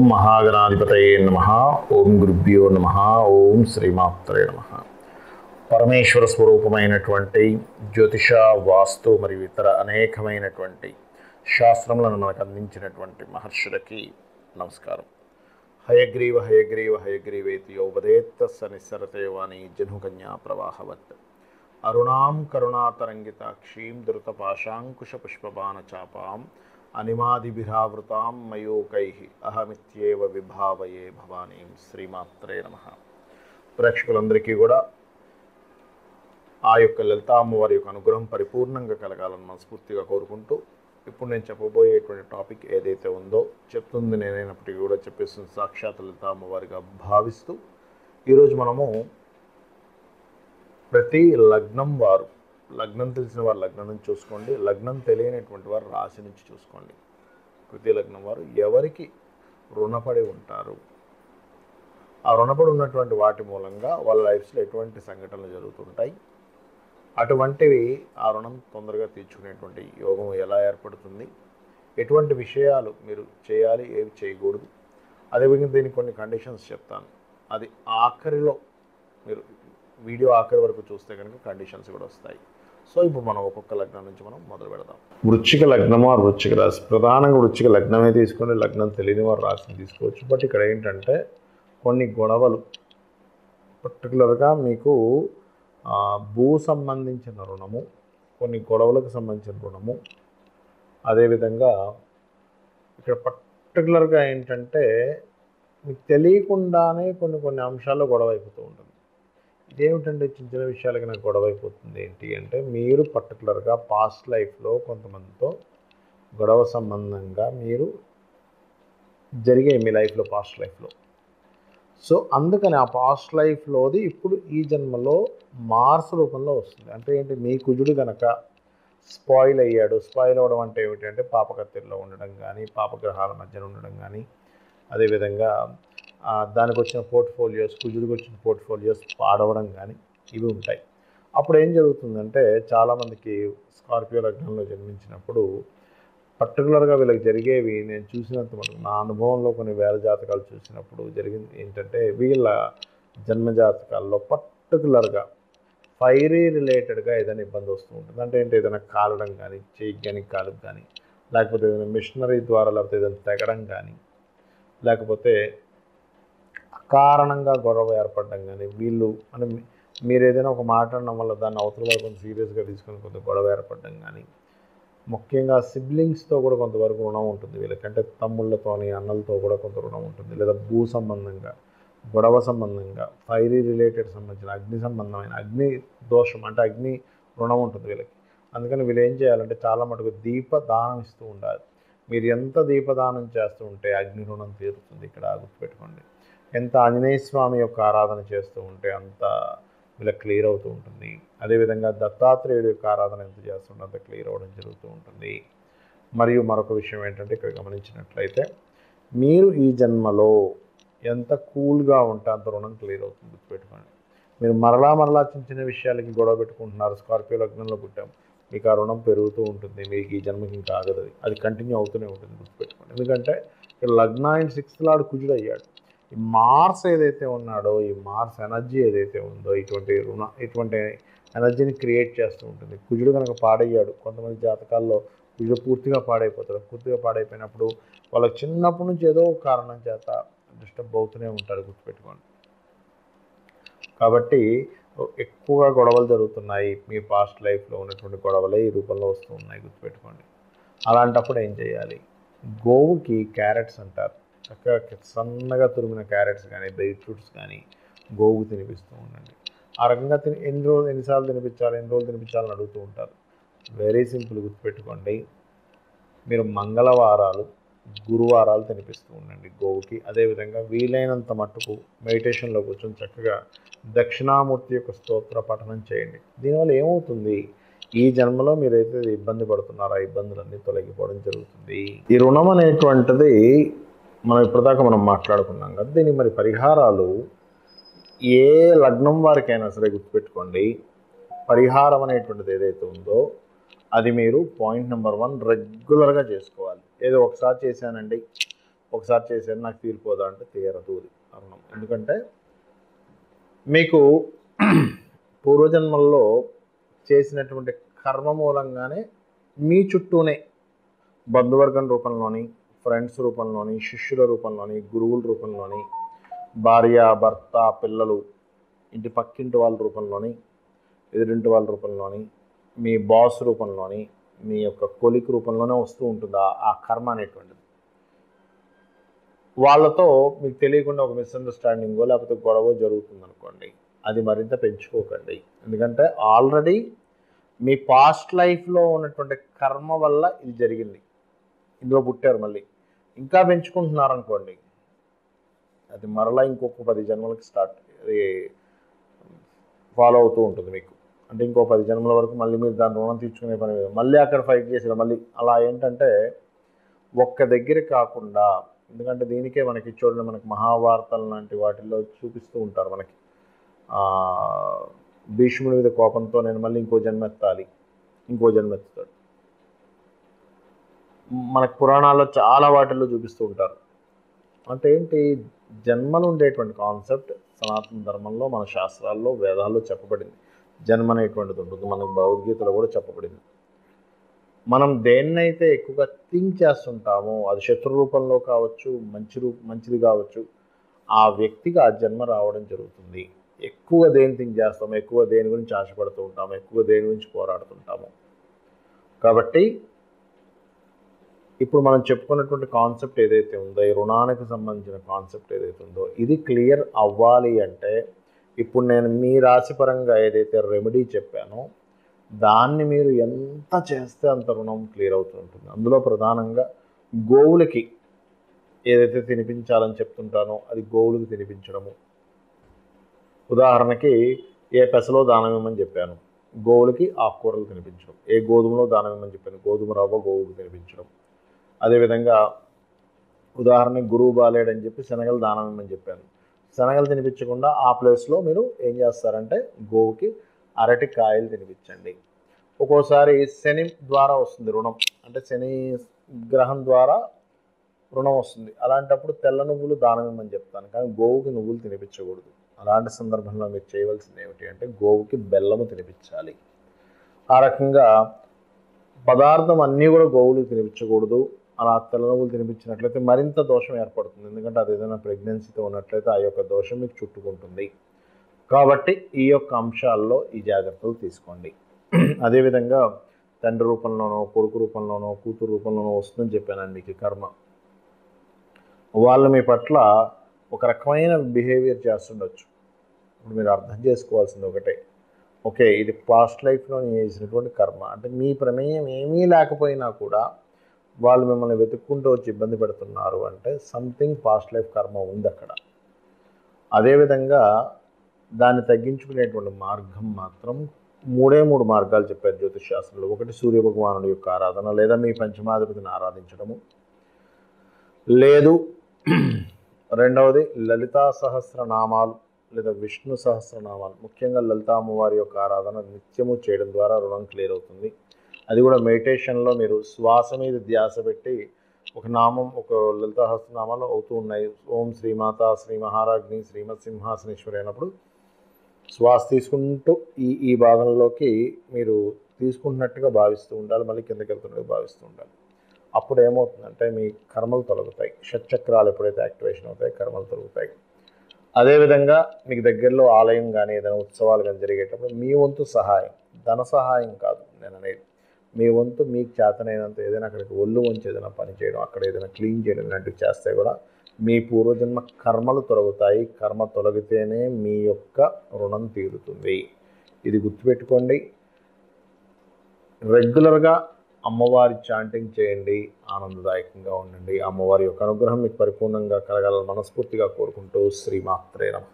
ఓం మహాగణాధిపతయే నమ ఓం గురుభ్యో నమ ఓం శ్రీమాత్రే నమ పరమేశ్వర స్వరూపమైనటువంటి జ్యోతిష వాస్తు మరియు ఇతర అనేకమైనటువంటి శాస్త్రములను మనకు అందించినటువంటి మహర్షులకి నమస్కారం హయగ్రీవ హయగ్రీవ హయగ్రీవేతి యోపదేత్త సనిసరతే వాణి జనుకన్యా ప్రవాహవత్ అరుణాం కరుణాతరంగితాక్షీం ధృతపాశాంకుశపుష్పబాణచాపాం అనిమాదిభిరావృతాం మయూకై అహమిత్యేవ విభావయే భవానీం శ్రీమాత్రే నమ ప్రేక్షకులందరికీ కూడా ఆ యొక్క లలితా అమ్మవారి యొక్క అనుగ్రహం పరిపూర్ణంగా కలగాలని మనస్ఫూర్తిగా కోరుకుంటూ ఇప్పుడు నేను చెప్పబోయేటువంటి టాపిక్ ఏదైతే ఉందో చెప్తుంది నేనైనప్పటికీ కూడా చెప్పేస్తుంది సాక్షాత్ లలితా అమ్మవారిగా భావిస్తూ ఈరోజు మనము ప్రతి లగ్నం వారు లగ్నం తెలిసిన వారు లగ్నం నుంచి చూసుకోండి లగ్నం తెలియనటువంటి వారు రాశి నుంచి చూసుకోండి ప్రతి లగ్నం వారు ఎవరికి రుణపడి ఉంటారు ఆ రుణపడి ఉన్నటువంటి వాటి మూలంగా వాళ్ళ లైఫ్స్లో ఎటువంటి సంఘటనలు జరుగుతుంటాయి అటువంటివి ఆ రుణం తొందరగా తీర్చుకునేటువంటి యోగం ఎలా ఏర్పడుతుంది ఎటువంటి విషయాలు మీరు చేయాలి ఏవి చేయకూడదు అదేవిధంగా దీనికి కొన్ని కండిషన్స్ చెప్తాను అది ఆఖరిలో మీరు వీడియో ఆఖరి వరకు చూస్తే కనుక కండిషన్స్ కూడా వస్తాయి సో ఇప్పుడు మనం ఒక్కొక్క లగ్నం నుంచి మనం మొదలు పెడదాం వృచ్చిక లగ్నము ఆ వృచ్చిక రాశి ప్రధానంగా వృచ్చిక లగ్నమే తీసుకొని లగ్నం తెలియని వారు రాశిని తీసుకోవచ్చు బట్ ఇక్కడ ఏంటంటే కొన్ని గొడవలు పర్టికులర్గా మీకు ఆ, భూ సంబంధించిన రుణము కొన్ని గొడవలకు సంబంధించిన రుణము అదేవిధంగా ఇక్కడ పర్టికులర్గా ఏంటంటే మీకు తెలియకుండానే కొన్ని కొన్ని అంశాల్లో గొడవ అయిపోతూ ఉంటుంది ఇదేమిటంటే చిన్న చిన్న విషయాలకి నాకు గొడవ అయిపోతుంది ఏంటి అంటే మీరు పర్టికులర్గా పాస్ట్ లైఫ్లో కొంతమందితో గొడవ సంబంధంగా మీరు జరిగాయి మీ లైఫ్లో పాస్ట్ లైఫ్లో సో అందుకని ఆ పాస్ట్ లైఫ్లోది ఇప్పుడు ఈ జన్మలో మార్స్ రూపంలో వస్తుంది అంటే ఏంటి మీ కుజుడు గనక స్పాయిల్ అయ్యాడు స్పాయిల్ అవ్వడం అంటే ఏమిటి అంటే పాపకత్తిరిలో ఉండడం కానీ పాపగ్రహాల మధ్యన ఉండడం కానీ అదేవిధంగా ఆ, దానికి వచ్చిన పోర్ట్ఫోలియోస్ కుజుడికి వచ్చిన పోర్ట్ఫోలియోస్ పాడవడం కానీ ఇవి ఉంటాయి అప్పుడు ఏం జరుగుతుందంటే చాలామందికి స్కార్పియో లగ్నంలో జన్మించినప్పుడు పర్టికులర్గా వీళ్ళకి జరిగేవి నేను చూసినంత మటుకు నా అనుభవంలో కొన్ని వేల జాతకాలు చూసినప్పుడు జరిగింది ఏంటంటే వీళ్ళ జన్మ జాతకాల్లో పర్టికులర్గా ఫైరీ రిలేటెడ్గా ఏదైనా ఇబ్బంది వస్తూ ఉంటుంది అంటే ఏంటి ఏదైనా కాలడం కానీ చెయ్యి కానీ కాలుకు కానీ లేకపోతే ఏదైనా మిషనరీ ద్వారా లేకపోతే ఏదైనా తెగడం కానీ లేకపోతే అకారణంగా గొడవ ఏర్పడడం కానీ వీళ్ళు అంటే మీ- మీరు ఏదైనా ఒక మాట అనడం వల్ల దాన్ని అవతల వాళ్ళు కొంచెం సీరియస్గా తీసుకొని కొంత గొడవ ఏర్పడడం కానీ ముఖ్యంగా సిబ్లింగ్స్తో కూడా కొంతవరకు రుణం ఉంటుంది వీళ్ళకంటే తమ్ముళ్ళతోని అన్నలతో కూడా కొంత రుణం ఉంటుంది లేదా భూ సంబంధంగా గొడవ సంబంధంగా ఫైరీ రిలేటెడ్ సంబంధించిన అగ్ని సంబంధమైన అగ్ని దోషం అంటే అగ్ని రుణం ఉంటుంది వీళ్ళకి అందుకని వీళ్ళు ఏం చేయాలంటే చాలా మటుకు దీపదానం ఇస్తూ ఉండాలి మీరు ఎంత దీపదానం చేస్తూ ఉంటే అగ్ని రుణం తీరుతుంది ఇక్కడ గుర్తుపెట్టుకోండి ఎంత ఆంజనేయ స్వామి యొక్క ఆరాధన చేస్తూ ఉంటే అంత వీళ్ళకి క్లియర్ అవుతూ ఉంటుంది అదేవిధంగా దత్తాత్రేయుడి యొక్క ఆరాధన ఎంత చేస్తుంటే అంత క్లియర్ అవ్వడం జరుగుతూ ఉంటుంది మరియు మరొక విషయం ఏంటంటే ఇక్కడ గమనించినట్లయితే మీరు ఈ జన్మలో ఎంత కూల్గా ఉంటే అంత రుణం క్లియర్ అవుతుంది గుర్తుపెట్టుకోండి మీరు మరలా మరలా చిన్న చిన్న విషయాలకి గొడవ పెట్టుకుంటున్నారు స్కార్పియో లగ్నంలో పుట్టాం మీకు ఆ రుణం పెరుగుతూ ఉంటుంది మీకు ఈ జన్మకి ఇంకా ఆగదు అది. అది కంటిన్యూ అవుతూనే ఉంటుంది గుర్తుపెట్టుకోండి ఎందుకంటే ఇక్కడ లగ్న అండ్ సిక్స్త్ లాడు కుజుడు అయ్యాడు ఈ మార్స్ ఏదైతే ఉన్నాడో ఈ మార్స్ ఎనర్జీ ఏదైతే ఉందో ఇటువంటి రుణ ఇటువంటి ఎనర్జీని క్రియేట్ చేస్తూ ఉంటుంది కుజుడు కనుక పాడయ్యాడు కొంతమంది జాతకాల్లో కుజుడు పూర్తిగా పాడైపోతాడు పూర్తిగా పాడైపోయినప్పుడు వాళ్ళకి చిన్నప్పటి నుంచి ఏదో ఒక కారణం చేత డిస్టర్బ్ అవుతూనే ఉంటారు గుర్తుపెట్టుకోండి కాబట్టి ఎక్కువగా గొడవలు జరుగుతున్నాయి మీ పాస్ట్ లైఫ్లో ఉన్నటువంటి గొడవలే ఈ రూపంలో వస్తూ ఉన్నాయి గుర్తుపెట్టుకోండి అలాంటప్పుడు ఏం చేయాలి గోవుకి క్యారెట్స్ అంటారు చక్కగా సన్నగా తురిమిన క్యారెట్స్ కానీ బీట్రూట్స్ కానీ గోవుకు తినిపిస్తూ ఉండండి ఆ రకంగా తిని ఎన్ని రోజులు ఎన్నిసార్లు తినిపించాలి ఎన్ని రోజులు తినిపించాలని అడుగుతూ ఉంటారు వెరీ సింపుల్ గుర్తుపెట్టుకోండి మీరు మంగళవారాలు గురువారాలు తినిపిస్తూ ఉండండి గోవుకి అదేవిధంగా వీలైనంత మట్టుకు మెడిటేషన్లో కూర్చొని చక్కగా దక్షిణామూర్తి యొక్క స్తోత్ర పఠనం చేయండి దీనివల్ల ఏమవుతుంది ఈ జన్మలో మీరైతే ఇబ్బంది పడుతున్నారో ఆ ఇబ్బందులన్నీ తొలగిపోవడం జరుగుతుంది ఈ రుణం అనేటువంటిది మనం ఇప్పటిదాకా మనం మాట్లాడుకున్నాం కదా దీనికి మరి పరిహారాలు ఏ లగ్నం వారికైనా సరే గుర్తుపెట్టుకోండి పరిహారం అనేటువంటిది ఏదైతే ఉందో అది మీరు పాయింట్ నెంబర్ వన్ రెగ్యులర్గా చేసుకోవాలి ఏదో ఒకసారి చేశానండి ఒకసారి చేసేది నాకు తీరిపోదా అంటే తీరదు అది ఆ రుణం ఎందుకంటే మీకు పూర్వజన్మల్లో చేసినటువంటి కర్మ మూలంగానే మీ చుట్టూనే బంధువర్గం రూపంలోని ఫ్రెండ్స్ రూపంలోని శిష్యుల రూపంలోని గురువుల రూపంలోని భార్య భర్త పిల్లలు ఇంటి పక్కింటి వాళ్ళ రూపంలోని ఎదురింటి వాళ్ళ రూపంలోని మీ బాస్ రూపంలోని మీ యొక్క కొలిక్ రూపంలోనే వస్తూ ఉంటుంది ఆ- ఆ కర్మ అనేటువంటిది వాళ్ళతో మీకు తెలియకుండా ఒక మిస్అండర్స్టాండింగో లేకపోతే గొడవ జరుగుతుంది అనుకోండి అది మరింత పెంచుకోకండి ఎందుకంటే ఆల్రెడీ మీ పాస్ట్ లైఫ్లో ఉన్నటువంటి కర్మ వల్ల ఇది జరిగింది ఇందులో పుట్టారు మళ్ళీ ఇంకా పెంచుకుంటున్నారు అనుకోండి అది మరలా ఇంకొక పది జన్మలకి స్టార్ట్ అది ఫాలో అవుతూ ఉంటుంది మీకు అంటే ఇంకో పది జన్మల వరకు మళ్ళీ మీరు దాని రుణం తీర్చుకునే పని లేదు మళ్ళీ అక్కడ ఫైట్ చేసారు మళ్ళీ అలా ఏంటంటే ఒక్క దగ్గర కాకుండా ఎందుకంటే దీనికే మనకి చూడండి మనకి మహాభారతాలు లాంటి వాటిల్లో చూపిస్తూ ఉంటారు మనకి ఆ, భీష్ముడి మీద కోపంతో నేను మళ్ళీ ఇంకో జన్మ ఎత్తాలి ఇంకో జన్మ ఎత్తుతాడు మనకు పురాణాల్లో చాలా వాటిల్లో చూపిస్తూ ఉంటారు అంటే ఏంటి జన్మలు ఉండేటువంటి కాన్సెప్ట్ సనాతన ధర్మంలో మన శాస్త్రాల్లో వేదాల్లో చెప్పబడింది జన్మ అనేటువంటిది ఉంటుంది మనకు భగవద్గీతలో కూడా చెప్పబడింది మనం దేన్నైతే ఎక్కువగా థింక్ చేస్తుంటామో అది శత్రు రూపంలో కావచ్చు మంచి రూప మంచిది కావచ్చు ఆ వ్యక్తికి ఆ జన్మ రావడం జరుగుతుంది ఎక్కువ దేని థింక్ చేస్తాము ఎక్కువ దేని గురించి ఆశపడుతూ ఉంటాము ఎక్కువ దేని గురించి పోరాడుతుంటాము కాబట్టి ఇప్పుడు మనం చెప్పుకున్నటువంటి కాన్సెప్ట్ ఏదైతే ఉందో ఈ రుణానికి సంబంధించిన కాన్సెప్ట్ ఏదైతే ఉందో ఇది క్లియర్ అవ్వాలి అంటే ఇప్పుడు నేను మీ రాశి పరంగా ఏదైతే రెమెడీ చెప్పానో దాన్ని మీరు ఎంత చేస్తే అంత రుణం క్లియర్ అవుతూ ఉంటుంది అందులో ప్రధానంగా గోవులకి ఏదైతే తినిపించాలని చెప్తుంటానో అది గోవులకు తినిపించడము ఉదాహరణకి ఏ పెసలో దానం ఇవ్వమని చెప్పాను గోవులకి ఆకుకూరలు తినిపించడం ఏ గోధుమలో దానం ఇవ్వమని చెప్పాను గోధుమ రవ్వ గోవుకు తినిపించడం అదేవిధంగా ఉదాహరణకి గురువు బాలేడని చెప్పి శనగలు దానం ఇవ్వమని చెప్పాను శనగలు తినిపించకుండా ఆ ప్లేస్లో మీరు ఏం చేస్తారంటే గోవుకి అరటి కాయలు తినిపించండి ఒక్కోసారి శని ద్వారా వస్తుంది రుణం అంటే శని గ్రహం ద్వారా రుణం వస్తుంది అలాంటప్పుడు తెల్ల నువ్వులు దానం ఇవ్వమని చెప్తాను కానీ గోవుకి నువ్వులు తినిపించకూడదు అలాంటి సందర్భంలో మీరు చేయవలసింది ఏమిటి అంటే గోవుకి బెల్లము తినిపించాలి ఆ రకంగా పదార్థం అన్నీ కూడా గోవులు తినిపించకూడదు అలా తెల్ల నువ్వులు తినిపించినట్లయితే మరింత దోషం ఏర్పడుతుంది ఎందుకంటే అది ఏదైనా ప్రెగ్నెన్సీతో ఉన్నట్లయితే ఆ యొక్క దోషం మీకు చుట్టుకుంటుంది కాబట్టి ఈ యొక్క అంశాల్లో ఈ జాగ్రత్తలు తీసుకోండి అదేవిధంగా తండ్రి రూపంలోనో కొడుకు రూపంలోనో కూతురు రూపంలోనో వస్తుందని చెప్పానండి మీకు ఈ కర్మ వాళ్ళు మీ పట్ల ఒక రకమైన బిహేవియర్ చేస్తుండొచ్చు ఇప్పుడు మీరు అర్థం చేసుకోవాల్సింది ఒకటే ఓకే ఇది పాస్ట్ లైఫ్లో నేను చేసినటువంటి కర్మ అంటే మీ ప్రమేయం ఏమీ లేకపోయినా కూడా వాళ్ళు మిమ్మల్ని వెతుక్కుంటూ వచ్చి ఇబ్బంది పెడుతున్నారు అంటే సంథింగ్ పాస్ట్ లైఫ్ కర్మ ఉంది అక్కడ అదేవిధంగా దాన్ని తగ్గించుకునేటువంటి మార్గం మాత్రం మూడే మూడు మార్గాలు చెప్పారు జ్యోతిష్ శాస్త్రంలో ఒకటి సూర్య భగవానుడి యొక్క ఆరాధన లేదా మీ పంచమాధిపతిని ఆరాధించడము లేదు రెండవది లలితా సహస్రనామాలు లేదా విష్ణు సహస్రనామాలు ముఖ్యంగా లలితా అమ్మవారి యొక్క ఆరాధన నిత్యము చేయడం ద్వారా రుణం క్లియర్ అవుతుంది అది కూడా మెడిటేషన్లో మీరు శ్వాస మీద ధ్యాస పెట్టి ఒక నామం ఒక లలితా సహస్రనామాలు అవుతూ ఉన్నాయి ఓం శ్రీమాత శ్రీ మహారాజ్ని శ్రీమత్ సింహాసనేశ్వరి అయినప్పుడు శ్వాస తీసుకుంటూ ఈ ఈ భాగంలోకి మీరు తీసుకుంటున్నట్టుగా భావిస్తూ ఉండాలి మళ్ళీ కిందకి వెళ్తున్నట్టుగా భావిస్తూ ఉండాలి అప్పుడు ఏమవుతుందంటే మీ కర్మలు తొలగుతాయి షట్చక్రాలు ఎప్పుడైతే యాక్టివేషన్ అవుతాయి కర్మలు తొలగుతాయి అదేవిధంగా మీకు దగ్గరలో ఆలయం కానీ ఏదైనా ఉత్సవాలు కానీ జరిగేటప్పుడు మీ వంతు సహాయం ధన సహాయం కాదు నేను అనేది మీ వంతు మీకు చేతనైనంత ఏదైనా అక్కడికి ఒళ్ళు వంచి ఏదైనా పని చేయడం అక్కడ ఏదైనా క్లీన్ చేయడం ఇలాంటివి చేస్తే కూడా మీ పూర్వజన్మ కర్మలు తొలగుతాయి కర్మ తొలగితేనే మీ యొక్క రుణం తీరుతుంది ఇది గుర్తుపెట్టుకోండి రెగ్యులర్గా అమ్మవారి చాంటింగ్ చేయండి ఆనందదాయకంగా ఉండండి అమ్మవారి యొక్క అనుగ్రహం మీకు పరిపూర్ణంగా కలగాలని మనస్ఫూర్తిగా కోరుకుంటూ శ్రీమాత్రే నమః